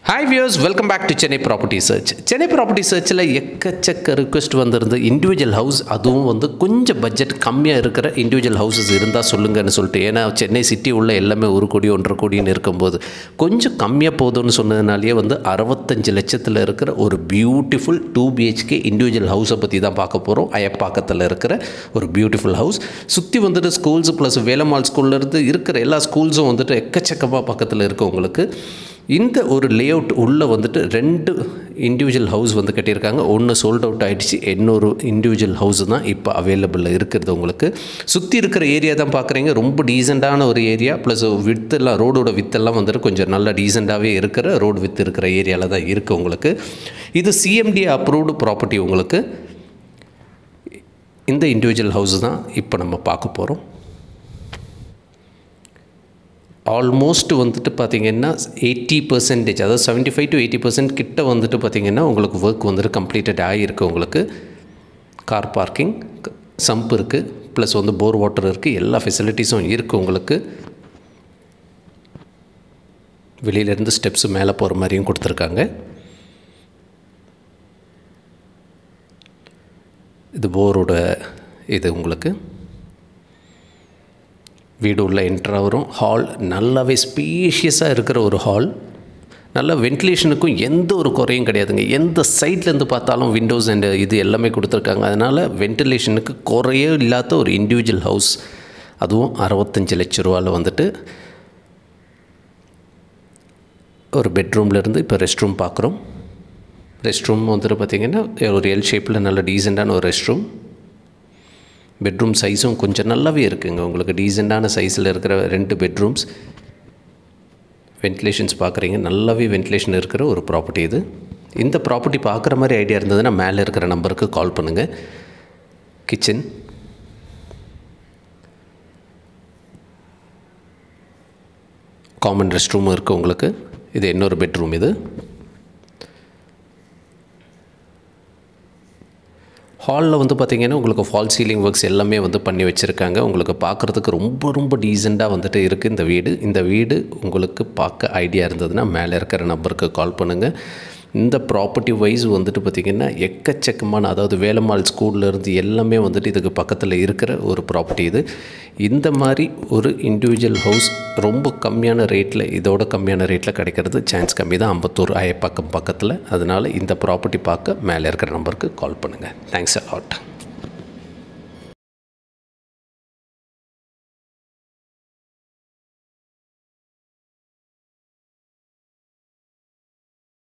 hi views welcome back to Chennai property search Chennai property சர்ச்சில் எக்கச்சக்க request வந்திருந்து இண்டிவிஜுவல் ஹவுஸ் அதுவும் வந்து கொஞ்சம் பட்ஜெட் கம்மியாக இருக்கிற இண்டிவிஜுவல் ஹவுசஸ் இருந்தால் சொல்லுங்கன்னு சொல்லிட்டு ஏன்னா சென்னை சிட்டி உள்ள எல்லாமே ஒரு கோடி ஒன்றரை கோடின்னு இருக்கும்போது கொஞ்சம் கம்மியாக போதும்னு சொன்னதுனாலேயே வந்து அறுபத்தஞ்சு லட்சத்தில் இருக்கிற ஒரு பியூட்டிஃபுல் டூ பிஹெச்கே இண்டிவிஜுவல் ஹவுஸை பற்றி தான் பார்க்க போகிறோம் அயப்பாக்கத்தில் இருக்கிற ஒரு பியூட்டிஃபுல் ஹவுஸ் சுற்றி வந்துட்டு ஸ்கூல்ஸ் ப்ளஸ் வேலம்மாள் ஸ்கூல்லேருந்து இருக்கிற எல்லா ஸ்கூல்ஸும் வந்துட்டு எக்கச்சக்கமாக பக்கத்தில் இருக்குது உங்களுக்கு இந்த ஒரு லே அவுட் உள்ளே வந்துட்டு ரெண்டு இண்டிவிஜுவல் ஹவுஸ் வந்து கட்டியிருக்காங்க ஒன்று சோல்ட் அவுட் ஆகிடுச்சு இன்னொரு இண்டிவிஜுவல் ஹவுஸ் தான் இப்போ அவைலபிளில் இருக்கிறது உங்களுக்கு சுற்றி இருக்கிற ஏரியா தான் பார்க்குறீங்க ரொம்ப டீசெண்டான ஒரு ஏரியா ப்ளஸ் வித்தெல்லாம் ரோடோட வித்தெல்லாம் வந்துட்டு கொஞ்சம் நல்ல டீசெண்டாகவே இருக்கிற ரோடு வித் இருக்கிற ஏரியாவில் தான் இருக்குது உங்களுக்கு இது சிஎம்டி அப்ரூவ்டு ப்ராப்பர்ட்டி உங்களுக்கு இந்த இண்டிவிஜுவல் ஹவுஸ் தான் இப்போ நம்ம பார்க்க போகிறோம் ஆல்மோஸ்ட் வந்துட்டு பார்த்திங்கன்னா எயிட்டி பர்சன்டேஜ் அதாவது seventy five to eighty percent கிட்ட வந்துட்டு பார்த்திங்கன்னா உங்களுக்கு ஒர்க் வந்துட்டு கம்ப்ளீட்டட் ஆகிருக்கு உங்களுக்கு கார் பார்க்கிங் சம்ப் இருக்குது ப்ளஸ் வந்து போர் வாட்டர் இருக்குது எல்லா ஃபெசிலிட்டிஸும் இருக்குது உங்களுக்கு வெளியிலேருந்து ஸ்டெப்ஸு மேலே போகிற மாதிரியும் கொடுத்துருக்காங்க இது போரோட இது உங்களுக்கு வீடு உள்ள என்ட்ரா வரும் ஹால் நல்லாவே ஸ்பேஷியஸாக இருக்கிற ஒரு ஹால் நல்ல வென்டிலேஷனுக்கும் எந்த ஒரு குறையும் கிடையாதுங்க எந்த சைட்லேருந்து பார்த்தாலும் விண்டோஸ் அண்ட் இது எல்லாமே கொடுத்துருக்காங்க அதனால் வென்டிலேஷனுக்கு குறையே இல்லாத ஒரு இண்டிவிஜுவல் ஹவுஸ் அதுவும் அறுபத்தஞ்சு லட்ச ரூபாவில் வந்துட்டு ஒரு பெட்ரூம்லேருந்து இப்போ ரெஸ்ட் ரூம் பார்க்குறோம் ரெஸ்ட் ரூம் வந்துட்டு பார்த்திங்கன்னா ஒரு எல் ஷேப்பில் நல்ல டீசெண்டான ஒரு ரெஸ்ட் ரூம் பெட்ரூம் சைஸும் கொஞ்சம் நல்லாவே இருக்குங்க உங்களுக்கு டீசெண்டான சைஸில் இருக்கிற ரெண்டு பெட்ரூம்ஸ் வென்டிலேஷன்ஸ் பார்க்குறீங்க நல்லாவே வென்டிலேஷன் இருக்கிற ஒரு ப்ராப்பர்ட்டி இது இந்த ப்ராப்பர்ட்டி பார்க்குற மாதிரி ஐடியா இருந்ததுன்னா மேலே இருக்கிற நம்பருக்கு கால் பண்ணுங்கள் கிச்சன் காமன் ரெஸ்ட் ரூமும் இருக்குது உங்களுக்கு இது இன்னொரு பெட்ரூம் இது ஹாலில் வந்து பார்த்திங்கன்னா உங்களுக்கு ஃபால் சீலிங் ஒர்க்ஸ் எல்லாமே வந்து பண்ணி வச்சுருக்காங்க உங்களுக்கு பார்க்குறதுக்கு ரொம்ப ரொம்ப டீசெண்டாக வந்துட்டு இருக்குது இந்த வீடு இந்த வீடு உங்களுக்கு பார்க்க ஐடியா இருந்ததுன்னா மேலே இருக்கிற நம்பருக்கு கால் பண்ணுங்கள் இந்த ப்ராப்பர்ட்டி வைஸ் வந்துட்டு பார்த்திங்கன்னா எக்கச்சக்கமான அதாவது வேலம்மாள் ஸ்கூல்லேருந்து எல்லாமே வந்துட்டு இதுக்கு பக்கத்தில் இருக்கிற ஒரு ப்ராப்பர்ட்டி இது இந்த மாதிரி ஒரு இண்டிவிஜுவல் ஹவுஸ் ரொம்ப கம்மியான ரேட்டில் இதோட கம்மியான ரேட்டில் கிடைக்கிறது சான்ஸ் கம்மி தான் அம்பத்தூர் அயப்பாக்கம் பக்கத்தில் அதனால் இந்த ப்ராப்பர்ட்டி பார்க்க மேலே இருக்கிற நம்பருக்கு கால் பண்ணுங்கள் தேங்க்ஸ் அலாட்